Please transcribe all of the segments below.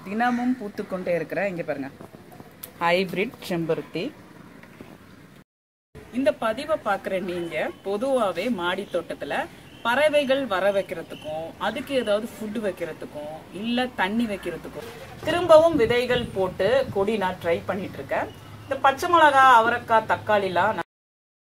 தினமும் பூத்துக்கொண்டே இருக்கிற இங்க பாருங்க ஹைபிரிட் செம்பருத்தி இந்த பதிவை பார்க்குற நீங்க பொதுவாகவே மாடி தோட்டத்துல பறவைகள் வர வைக்கிறதுக்கும் அதுக்கு ஏதாவது ஃபுட் வைக்கிறதுக்கும் இல்ல தண்ணி வைக்கிறதுக்கும் திரும்பவும் விதைகள் போட்டு கொடி நான் ட்ரை பண்ணிட்டு இருக்கேன் இந்த பச்சை மிளகா அவரைக்காய் தக்காளிலாம் நான்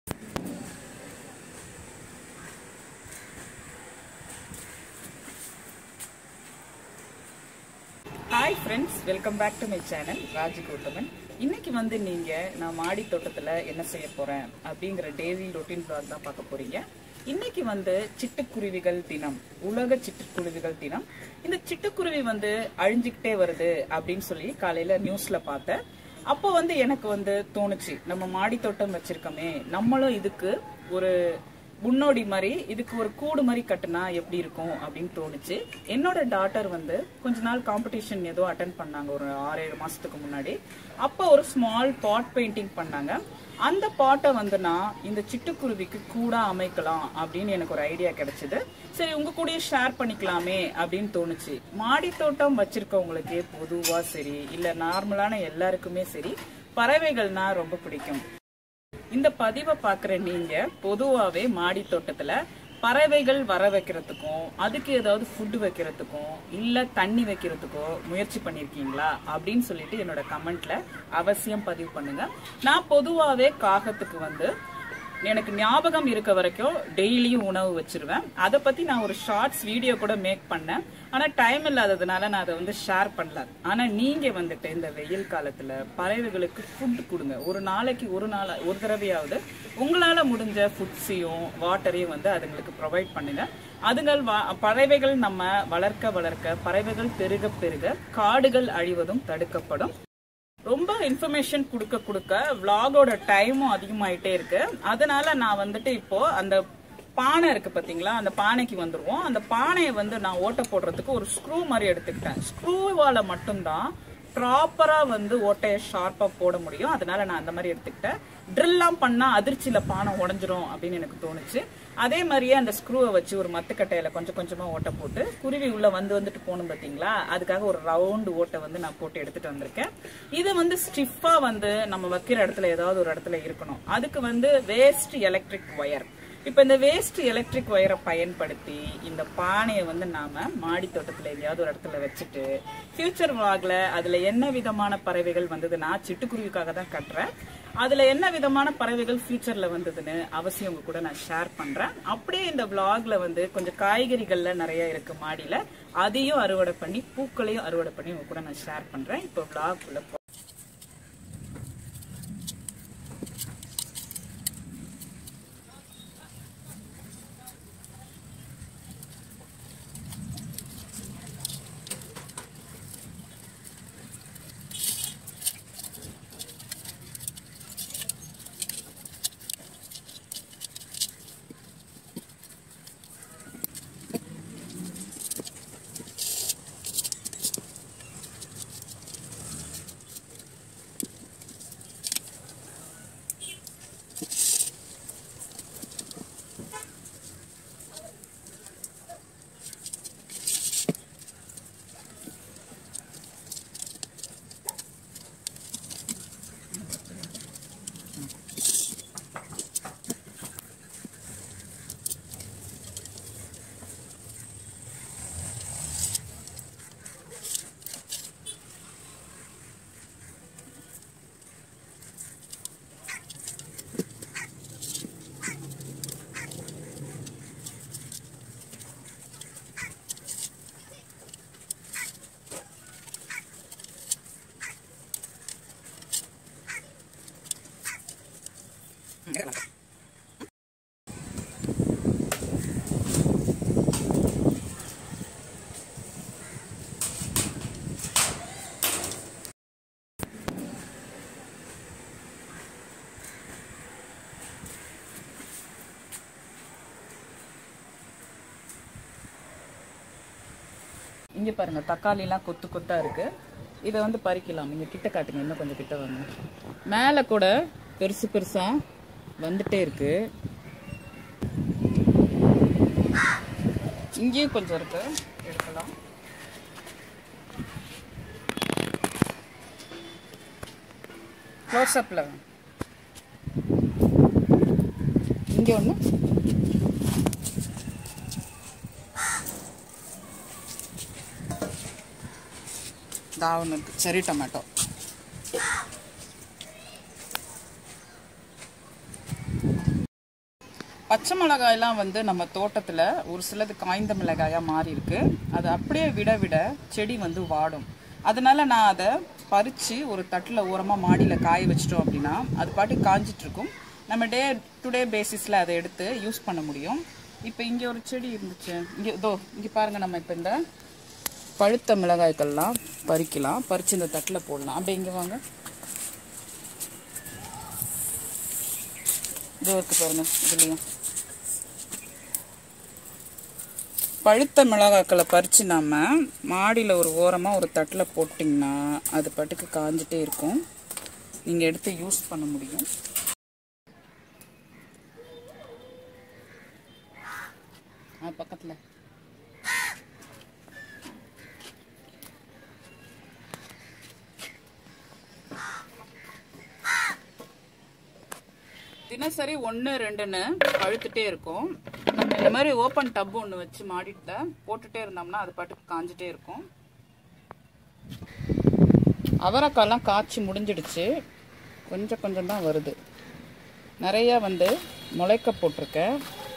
hi friends welcome back to my channel Raji Gauthaman இன்னைக்கு வந்து நீங்க நான் மாடி தோட்டத்துல என்ன செய்ய போறேன் அப்படிங்கிற டெய்லி ரொட்டீன் vlog தான் பார்க்க போறீங்க இன்னைக்கு வந்து சிட்டுக்குருவிகள் தினம் உலக சிட்டுக்குருவிகள் தினம் இந்த சிட்டுக்குருவி வந்து அழிஞ்சுக்கிட்டே வருது அப்படின்னு சொல்லி காலையில நியூஸ்ல பார்த்தேன் அப்போ வந்து எனக்கு வந்து தோணுச்சு நம்ம மாடி தோட்டம் வச்சிருக்கோமே நம்மளும் இதுக்கு ஒரு முன்னோடி மாதிரி இதுக்கு ஒரு கூடு மாதிரி கட்டுனா எப்படி இருக்கும் அப்படின்னு தோணுச்சு என்னோட டாட்டர் வந்து கொஞ்ச நாள் காம்படிஷன் ஏதோ அட்டன் பண்ணாங்க ஒரு ஆறு ஏழு மாசத்துக்கு முன்னாடி அப்போ ஒரு ஸ்மால் பாட் பெயிண்டிங் பண்ணாங்க அந்த பாட்டை வந்து நான் இந்த சிட்டுக்குருவிக்கு கூடா அமைக்கலாம் அப்படின்னு எனக்கு ஒரு ஐடியா கிடைச்சது சரி உங்க கூடயே ஷேர் பண்ணிக்கலாமே அப்படின்னு தோணுச்சு மாடி தோட்டம் வச்சிருக்கவங்களுக்கே பொதுவா சரி இல்ல நார்மலான எல்லாருக்குமே சரி பறவைகள்னா ரொம்ப பிடிக்கும் இந்த பதிவை பார்க்குற நீங்க பொதுவாகவே மாடி தோட்டத்துல பறவைகள் வர வைக்கிறதுக்கும் அதுக்கு ஏதாவது ஃபுட் வைக்கிறதுக்கும் இல்ல தண்ணி வைக்கிறதுக்கோ முயற்சி பண்ணிருக்கீங்களா அப்படின்னு சொல்லிட்டு என்னோட கமெண்ட்ல அவசியம் பதிவு பண்ணுங்க நான் பொதுவாகவே காகத்துக்கு வந்து எனக்கு ஞாபகம் இருக்க வரைக்கும் டெய்லியும் உணவு வச்சிருவேன் அதை பத்தி நான் ஒரு ஷார்ட்ஸ் வீடியோ கூட மேக் பண்ணேன் ஆனா டைம் இல்லாததுனால நான் அதை வந்து ஷேர் பண்ணல ஆனா நீங்க வந்துட்டு இந்த வெயில் காலத்துல பறவைகளுக்கு ஃபுட் கொடுங்க ஒரு நாளைக்கு ஒரு நாள் ஒரு தடவையாவது உங்களால முடிஞ்ச ஃபுட்ஸையும் வாட்டரையும் வந்து அதுங்களுக்கு ப்ரொவைட் பண்ணுங்க அதுங்கள் வா- பறவைகள் நம்ம வளர்க்க வளர்க்க பறவைகள் பெருக பெருக காடுகள் அழிவதும் தடுக்கப்படும் ரொம்ப இன்ஃபர்மேஷன் கொடுக்க கொடுக்க விலாகோட டைமும் அதிகமாயிட்டே இருக்கு அதனால நான் வந்துட்டு இப்போ அந்த பானை இருக்கு பாத்தீங்களா அந்த பானைக்கு வந்துருவோம் அந்த பானையை வந்து நான் ஓட்ட போடுறதுக்கு ஒரு ஸ்க்ரூ மாதிரி எடுத்துக்கிட்டேன் ஸ்க்ரூவால மட்டும்தான் ப்ராப்பரா வந்து ஓட்டையை ஷார்ப்பா போட முடியும் அதனால நான் அந்த மாதிரி எடுத்துக்கிட்டேன் ட்ரில்லாம் பண்ணா அதிர்ச்சியில பானை உடஞ்சிரும் அப்படின்னு எனக்கு தோணுச்சு அதே மாதிரியே அந்த ஸ்க்ரூவை வச்சு ஒரு மத்துக்கட்டையில கொஞ்சம் கொஞ்சமா ஓட்டை போட்டு குருவி உள்ள வந்து வந்துட்டு போகணும் பாத்தீங்களா அதுக்காக ஒரு ரவுண்டு ஓட்டை வந்து நான் போட்டு எடுத்துட்டு வந்திருக்கேன் இது வந்து ஸ்டிஃபா வந்து நம்ம வைக்கிற இடத்துல ஏதாவது ஒரு இடத்துல இருக்கணும் அதுக்கு வந்து வேஸ்ட் எலக்ட்ரிக் ஒயர் இப்ப இந்த வேஸ்ட் எலக்ட்ரிக் ஒயரை பயன்படுத்தி இந்த பானையை வந்து நாம மாடி தோட்டத்துல எங்கேயாவது ஒரு இடத்துல வச்சுட்டு ஃபியூச்சர் vlogல அதுல என்ன விதமான பறவைகள் வந்ததுன்னா சிட்டுக்குருவிக்காக தான் கட்டுறேன் அதுல என்ன விதமான பறவைகள் ஃபியூச்சர்ல வந்ததுன்னு அவசியம் உங்க கூட நான் ஷேர் பண்றேன் அப்படியே இந்த vlogல வந்து கொஞ்சம் காய்கறிகள்ல நிறைய இருக்கு மாடியில அதையும் அறுவடை பண்ணி பூக்களையும் அறுவடை பண்ணி உங்க கூட நான் ஷேர் பண்றேன் இப்போ vlog குள்ள போ- இங்க பாருங்க தக்காளி எல்லாம் கொத்து கொத்தா இருக்கு இதை வந்து பறிக்கலாம் நீங்க கிட்ட காட்டுங்க இன்னும் கொஞ்சம் கிட்ட வாங்க மேல கூட பெருசு பெருசா வந்துட்டே இருக்கு இங்கேயும் கொஞ்சம் இருக்கு எடுக்கலாம் க்ளோஸ்அப்பில் இங்கே ஒன்று தாவன் இருக்கு செரி டொமேட்டோ பச்சை மிளகாயெல்லாம் வந்து நம்ம தோட்டத்தில் ஒரு சிலது காய்ந்த மிளகாயாக மாறி இருக்கு அது அப்படியே விட விட செடி வந்து வாடும் அதனால நான் அதை பறித்து ஒரு தட்டில் ஓரமாக மாடியில் காய வச்சிட்டோம் அப்படின்னா அது பாட்டு காஞ்சிட்டு இருக்கும் நம்ம டே டு டே பேசிஸில் அதை எடுத்து யூஸ் பண்ண முடியும் இப்போ இங்கே ஒரு செடி இருந்துச்சு இங்கே இதோ இங்கே பாருங்கள் நம்ம இப்போ இந்த பழுத்த மிளகாய்க்கெல்லாம் பறிக்கலாம் பறித்து இந்த தட்டில் போடலாம் அப்படி இங்கே வாங்க இதோ இருக்கு பாருங்க இதுலேயும் பழுத்த மிளகாக்களை பறித்து நம்ம மாடியில் ஒரு ஓரமாக ஒரு தட்டில் போட்டிங்கன்னா அது பாட்டுக்கு காஞ்சிட்டே இருக்கும் நீங்கள் எடுத்து யூஸ் பண்ண முடியும் ஆ பக்கத்தில் தினசரி ஒன்று ரெண்டுன்னு பழுத்துட்டே இருக்கும் நம்ம இந்த மாதிரி ஓப்பன் டப் ஒன்று வச்சு மாடிட்ட போட்டுட்டே இருந்தோம்னா அது பாட்டுக்கு காஞ்சிட்டே இருக்கும் அவரைக்காய்லாம் காய்ச்சி முடிஞ்சிடுச்சு கொஞ்சம் கொஞ்சம் தான் வருது நிறைய வந்து முளைக்க போட்டிருக்கேன்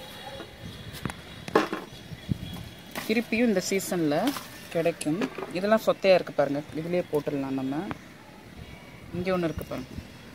திருப்பியும் இந்த சீசனில் கிடைக்கும் இதெல்லாம் சொத்தையாக இருக்குது பாருங்கள் இதுலேயே போட்டுடலாம் நம்ம இங்கே ஒன்று இருக்குது பாருங்க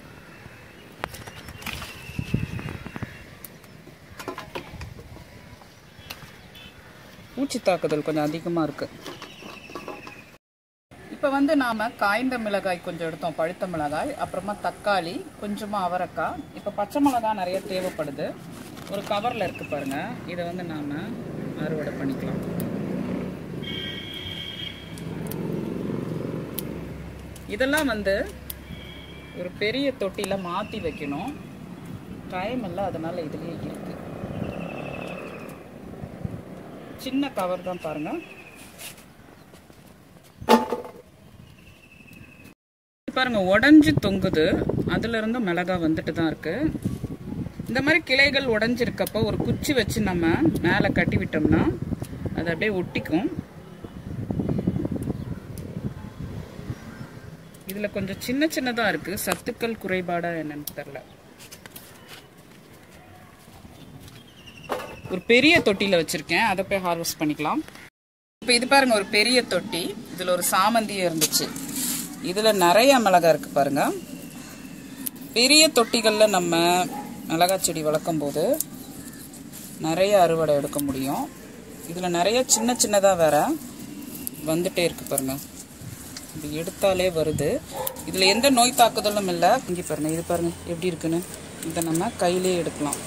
பூச்சி தாக்குதல் கொஞ்சம் அதிகமாக இருக்குது இப்போ வந்து நாம் காய்ந்த மிளகாய் கொஞ்சம் எடுத்தோம் பழுத்த மிளகாய் அப்புறமா தக்காளி கொஞ்சமாக அவரைக்காய் இப்போ பச்சை மிளகாய் நிறைய தேவைப்படுது ஒரு கவரில் இருக்குது பாருங்கள் இதை வந்து நாம் அறுவடை பண்ணிக்கலாம் இதெல்லாம் வந்து ஒரு பெரிய தொட்டியில் மாற்றி வைக்கணும் டைம் இல்லை அதனால் இதுலேயே இருக்குது சின்ன கவர் தான் பாருங்க பாருங்க உடஞ்சி தொங்குது அதுல இருந்து மிளகா வந்துட்டு தான் இருக்கு இந்த மாதிரி கிளைகள் உடஞ்சிருக்கப்போ ஒரு குச்சி வச்சு நம்ம மேலே கட்டி விட்டோம்னா அது அப்படியே ஒட்டிக்கும் இதுல கொஞ்சம் சின்ன சின்னதா இருக்கு சத்துக்கள் குறைபாடா என்னன்னு தெரியல ஒரு பெரிய தொட்டியில் வச்சுருக்கேன் அதை போய் ஹார்வெஸ்ட் பண்ணிக்கலாம் இப்போ இது பாருங்க ஒரு பெரிய தொட்டி இதில் ஒரு சாமந்தி இருந்துச்சு இதில் நிறைய மிளகா இருக்கு பாருங்க பெரிய தொட்டிகளில் நம்ம மிளகாய் செடி வளர்க்கும் போது நிறைய அறுவடை எடுக்க முடியும் இதில் நிறைய சின்ன சின்னதாக வேற வந்துட்டே இருக்கு பாருங்க இது எடுத்தாலே வருது இதில் எந்த நோய் தாக்குதலும் இல்லை இங்கே பாருங்க இது பாருங்க எப்படி இருக்குன்னு இதை நம்ம கையிலே எடுக்கலாம்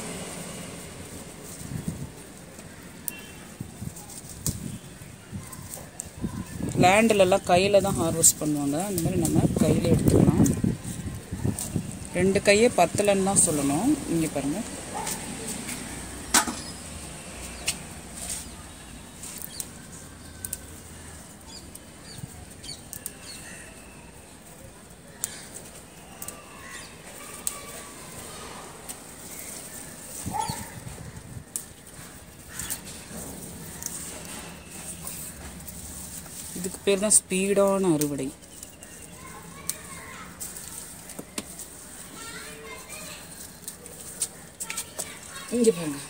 லேண்டிலெல்லாம் கையில் தான் ஹார்வெஸ்ட் பண்ணுவாங்க அந்த மாதிரி நம்ம கையில் எடுத்துக்கலாம் ரெண்டு கையே பத்தலைன்னு தான் சொல்லணும் இங்கே பாருங்கள் இதுக்கு பேர் தான் ஸ்பீடான அறுவடை இங்க பாருங்க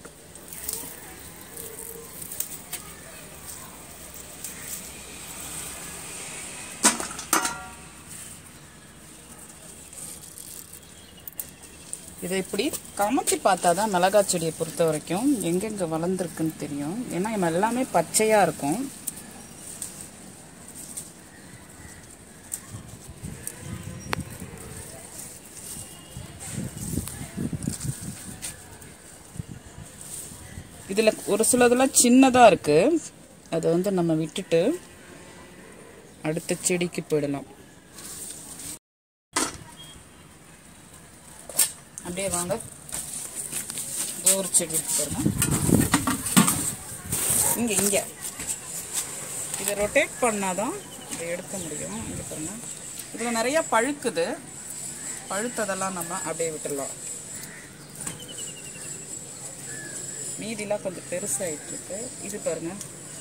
இதை இப்படி கமத்தி பார்த்தா தான் மிளகாய் செடியை பொறுத்த வரைக்கும் எங்கெங்கே வளர்ந்துருக்குன்னு தெரியும் ஏன்னா இவன் எல்லாமே பச்சையாக இருக்கும் இதில் ஒரு சிலதெல்லாம் சின்னதாக இருக்குது அதை வந்து நம்ம விட்டுட்டு அடுத்த செடிக்கு போயிடலாம் அப்படியே வாங்க இதோ ஒரு செடி இருக்கு பாருங்க இங்கே இங்கே இதை ரொட்டேட் பண்ணாதான் இதை எடுக்க முடியும் இங்கே பாருங்க இதில் நிறைய பழுக்குது பழுத்ததெல்லாம் நம்ம அப்படியே விட்டுடலாம் மீதிலாம் கொஞ்சம் பெருசாகிட்டு இருக்கு இது பாருங்க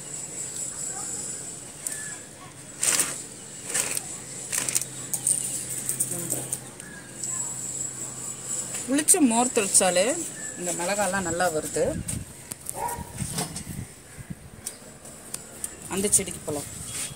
புளிச்ச மோர் தெளிச்சாலே இந்த மிளகாலாம் நல்லா வருது அந்த செடிக்கு போகலாம்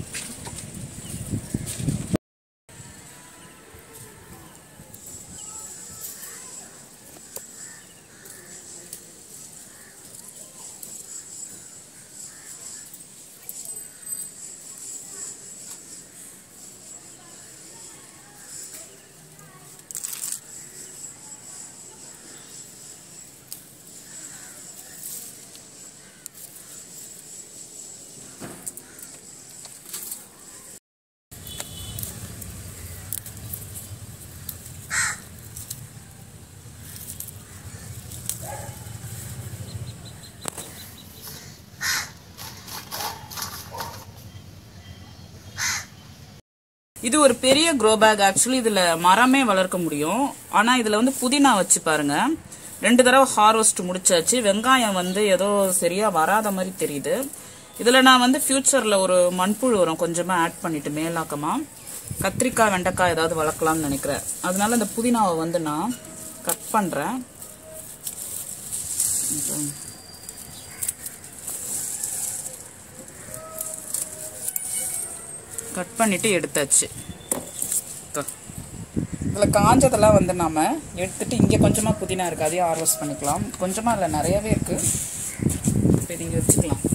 இது ஒரு பெரிய க்ரோ பேக் ஆக்சுவலி இதுல மரமே வளர்க்க முடியும் ஆனா இதுல வந்து புதினா வச்சு பாருங்க ரெண்டு தடவை ஹார்வெஸ்ட் முடிச்சாச்சு வெங்காயம் வந்து ஏதோ சரியா வராத மாதிரி தெரியுது இதுல நான் வந்து ஃபியூச்சர்ல ஒரு மண்புழு உரம் கொஞ்சமா ஆட் பண்ணிட்டு மேலாக்கமா கத்திரிக்காய் வெண்டைக்காய் ஏதாவது வளர்க்கலாம்னு நினைக்கிறேன் அதனால இந்த புதினாவை வந்து நான் கட் பண்றேன் கட் பண்ணிட்டு எடுத்தாச்சு இதில் காஞ்சதெல்லாம் வந்து நாம எடுத்துட்டு இங்கே கொஞ்சமாக புதினா இருக்குது அதையும் ஹார்வெஸ்ட் பண்ணிக்கலாம் கொஞ்சமாக இல்லை நிறையவே இருக்கு இப்போ இது இங்கே வச்சுக்கலாம்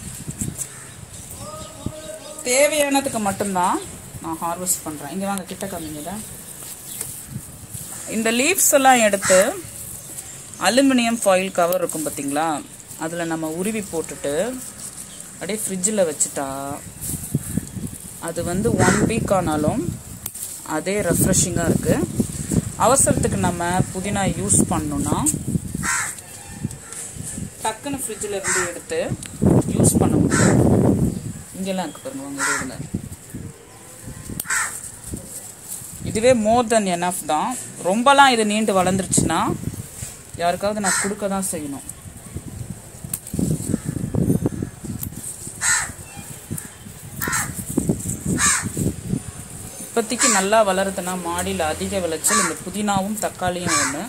தேவையானதுக்கு மட்டும்தான் நான் ஹார்வெஸ்ட் பண்ணுறேன் இங்கே வாங்க கிட்ட காமிங்க இந்த லீவ்ஸ் எல்லாம் எடுத்து அலுமினியம் ஃபாயில் கவர் இருக்கும் பார்த்தீங்களா அதில் நம்ம உருவி போட்டுட்டு அப்படியே ஃப்ரிட்ஜில் வச்சுட்டா அது வந்து ஒன் வீக் ஆனாலும் அதே ரெஃப்ரெஷிங்காக இருக்குது அவசரத்துக்கு நம்ம புதினா யூஸ் பண்ணோன்னா டக்குன்னு ஃப்ரிட்ஜில் இருந்து எடுத்து யூஸ் பண்ண முடியும் இங்கெல்லாம் இருக்கு பாருங்க வாங்க இது இருங்க இதுவே மோர் தென் எனஃப் தான் ரொம்பலாம் இது நீண்டு வளர்ந்துருச்சுன்னா யாருக்காவது நான் கொடுக்க தான் செய்யணும் இப்போதைக்கு நல்லா வளருதுன்னா மாடியில் அதிக விளைச்சல் இந்த புதினாவும் தக்காளியும் ஒன்று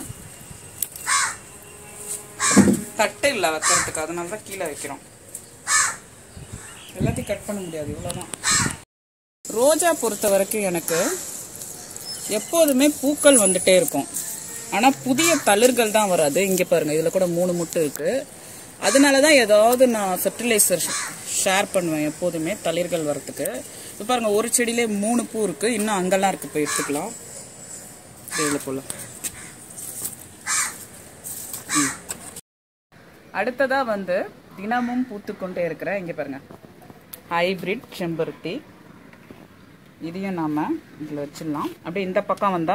தட்டு இல்லை வைக்கிறதுக்கு அதனால தான் கீழே வைக்கிறோம் எல்லாத்தையும் கட் பண்ண முடியாது இவ்வளோதான் ரோஜா பொறுத்த வரைக்கும் எனக்கு எப்போதுமே பூக்கள் வந்துட்டே இருக்கும் ஆனால் புதிய தளிர்கள் தான் வராது இங்கே பாருங்க இதில் கூட மூணு முட்டு இருக்கு அதனால தான் ஏதாவது நான் ஃபெர்டிலைசர் ஷேர் பண்ணுவேன் எப்போதுமே தளிர்கள் வரத்துக்கு இப்போ பாருங்க ஒரு செடியிலே மூணு பூ இருக்கு இன்னும் அங்கெல்லாம் இருக்கு போய் எடுத்துக்கலாம் இதில் போல அடுத்ததா வந்து தினமும் பூத்துக்கொண்டே இருக்கிற இங்க பாருங்க ஹைபிரிட் செம்பருத்தி இதையும் நாம இதில் வச்சிடலாம் அப்படியே இந்த பக்கம் வந்தா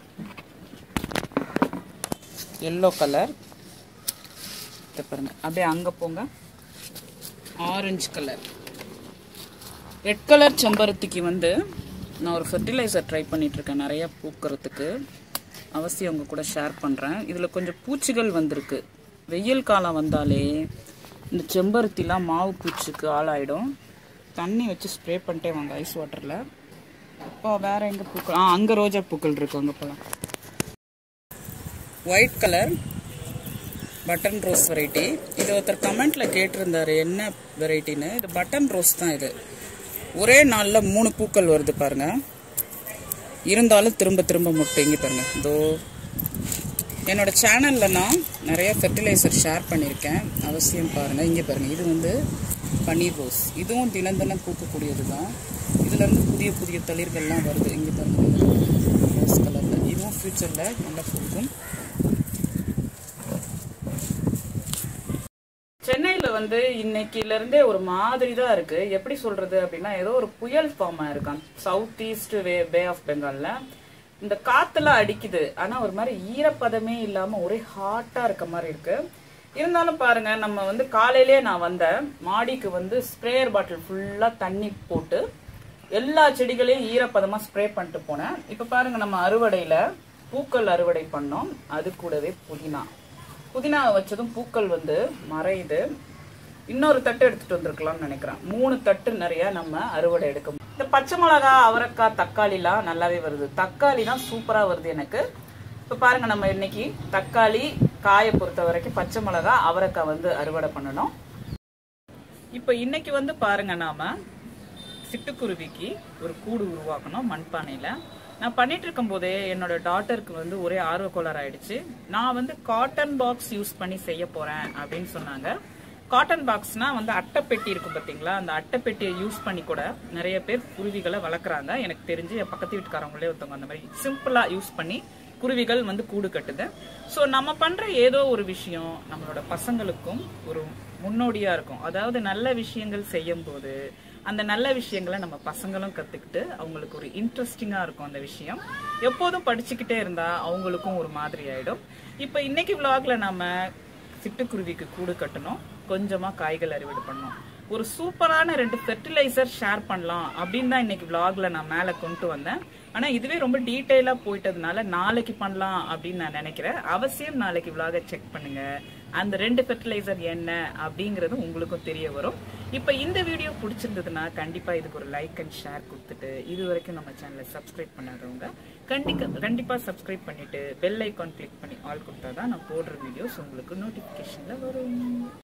எல்லோ கலர் பாருங்க அப்படியே அங்க போங்க ஆரஞ்சு கலர் ரெட் கலர் செம்பருத்திக்கு வந்து நான் ஒரு ஃபெர்டிலைசர் ட்ரை பண்ணிட்டு இருக்கேன் நிறைய பூக்கிறதுக்கு அவசியம் உங்க கூட ஷேர் பண்றேன் இதுல கொஞ்சம் பூச்சிகள் வந்திருக்கு வெயில் காலம் வந்தாலே இந்த செம்பருத்திலாம் மாவு பூச்சிக்கு ஆளாயிடும் தண்ணி வச்சு ஸ்ப்ரே பண்ணிட்டே வாங்க ஐஸ் வாட்டர்ல இப்போ வேற எங்க பூக்கள் ஆ அங்க ரோஜா பூக்கள் இருக்கு அங்க போலாம் white colour button rose variety இது ஒருத்தர் கமெண்ட்ல கேட்டிருந்தாரு என்ன வெரைட்டின்னு இது பட்டன் ரோஸ் தான் இது ஒரே நாளில் மூணு பூக்கள் வருது பாருங்க இருந்தாலும் திரும்ப திரும்ப முட்டை இங்கே பாருங்க இதோ என்னோட சேனல்ல நான் நிறைய ஃபெர்டிலைசர் ஷேர் பண்ணியிருக்கேன் அவசியம் பாருங்க இங்கே பாருங்க இது வந்து பன்னீர் ரோஸ் இதுவும் தினம் தினம் பூக்கக்கூடியது தான் இதுல இருந்து புதிய புதிய தளிர்கள்லாம் வருது இங்கே பாருங்க ரோஸ் கலர்ல இதுவும் ஃபியூச்சர்ல நல்லா பூக்கும் சென்னையில வந்து இன்னைக்குல இருந்தே ஒரு மாதிரி தான் இருக்கு எப்படி சொல்றது அப்படின்னா ஏதோ ஒரு புயல் ஃபார்ம் ஆயிருக்கான் south east way bay of பெங்கால்ல இந்த காத்தெல்லாம் அடிக்குது ஆனா ஒரு மாதிரி ஈரப்பதமே இல்லாம ஒரே ஹாட்டா இருக்க மாதிரி இருக்கு இருந்தாலும் பாருங்க நம்ம வந்து காலையிலேயே நான் வந்தேன் மாடிக்கு வந்து ஸ்ப்ரேயர் பாட்டில் ஃபுல்லா தண்ணி போட்டு எல்லா செடிகளையும் ஈரப்பதமா ஸ்ப்ரே பண்ணிட்டு போனேன் இப்ப பாருங்க நம்ம அறுவடையில பூக்கள் அறுவடை பண்ணோம் அது கூடவே புதினா புதினா வச்சதும் பூக்கள் வந்து மறையுது இன்னொரு தட்டு எடுத்துட்டு வந்திருக்கலாம்னு நினைக்கிறேன் மூணு தட்டு நிறைய நம்ம அறுவடை எடுக்க முடியும். இந்த பச்சை மிளகா அவரைக்காய் தக்காளிலாம் நல்லாவே வருது தக்காளி தான் சூப்பரா வருது எனக்கு இப்போ பாருங்க நம்ம இன்னைக்கு தக்காளி காயை பொறுத்த வரைக்கும் பச்சை மிளகா அவரைக்காய் வந்து அறுவடை பண்ணணும் இப்போ இன்னைக்கு வந்து பாருங்க நாம சிட்டுக்குருவிக்கு ஒரு கூடு உருவாக்கணும் மண்பானையில நான் பண்ணிட்டு இருக்கும் போதே என்னோட டாட்டருக்கு வந்து ஒரே ஆர்வக்கோளாறு ஆயிடுச்சு நான் வந்து காட்டன் பாக்ஸ் யூஸ் பண்ணி செய்ய போறேன் அப்படின்னு சொன்னாங்க காட்டன் பாக்ஸ்னா வந்து அட்டைப்பெட்டி இருக்கும் பாத்தீங்களா அந்த அட்டைப்பெட்டியை யூஸ் பண்ணி கூட நிறைய பேர் குருவிகளை வளர்க்குறாங்க எனக்கு தெரிஞ்சு என் பக்கத்து வீட்டுக்காரங்களே ஒருத்தவங்க அந்த மாதிரி சிம்பிளா யூஸ் பண்ணி குருவிகள் வந்து கூடு கட்டுது ஸோ நம்ம பண்ற ஏதோ ஒரு விஷயம் நம்மளோட பசங்களுக்கும் ஒரு முன்னோடியா இருக்கும் அதாவது நல்ல விஷயங்கள் செய்யும் போது அந்த நல்ல விஷயங்களை நம்ம பசங்களும் கத்துக்கிட்டு அவங்களுக்கு ஒரு இன்ட்ரெஸ்டிங்கா இருக்கும் அந்த விஷயம் எப்போதும் படிச்சுக்கிட்டே இருந்தா அவங்களுக்கும் ஒரு மாதிரி ஆயிடும் இப்போ இன்னைக்கு விலாக்ல நம்ம சிட்டுக்குருவிக்கு கூடு கட்டணும் கொஞ்சமா காய்கள் அறுவடை பண்ணணும் ஒரு சூப்பரான ரெண்டு ஃபெர்டிலைசர் ஷேர் பண்ணலாம் அப்படின்னு தான் இன்னைக்கு விலாக்ல நான் மேல கொண்டு வந்தேன் ஆனா இதுவே ரொம்ப டீட்டெயிலா போயிட்டதுனால நாளைக்கு பண்ணலாம் அப்படின்னு நான் நினைக்கிறேன் அவசியம் நாளைக்கு விலாக செக் பண்ணுங்க அந்த ரெண்டு ஃபெர்டிலைசர் என்ன அப்படிங்கிறது உங்களுக்கும் தெரிய வரும் இப்போ இந்த வீடியோ பிடிச்சிருந்ததுன்னா கண்டிப்பா இதுக்கு ஒரு லைக் அண்ட் ஷேர் கொடுத்துட்டு இது வரைக்கும் நம்ம சேனலை சப்ஸ்கிரைப் பண்ணாதவங்க கண்டிப்பா கண்டிப்பா சப்ஸ்கிரைப் பண்ணிட்டு பெல் ஐக்கான் கிளிக் பண்ணி ஆல் கொடுத்தா தான் நான் போடுற வீடியோஸ் உங்களுக்கு நோட்டிஃபிகேஷன்ல வரும்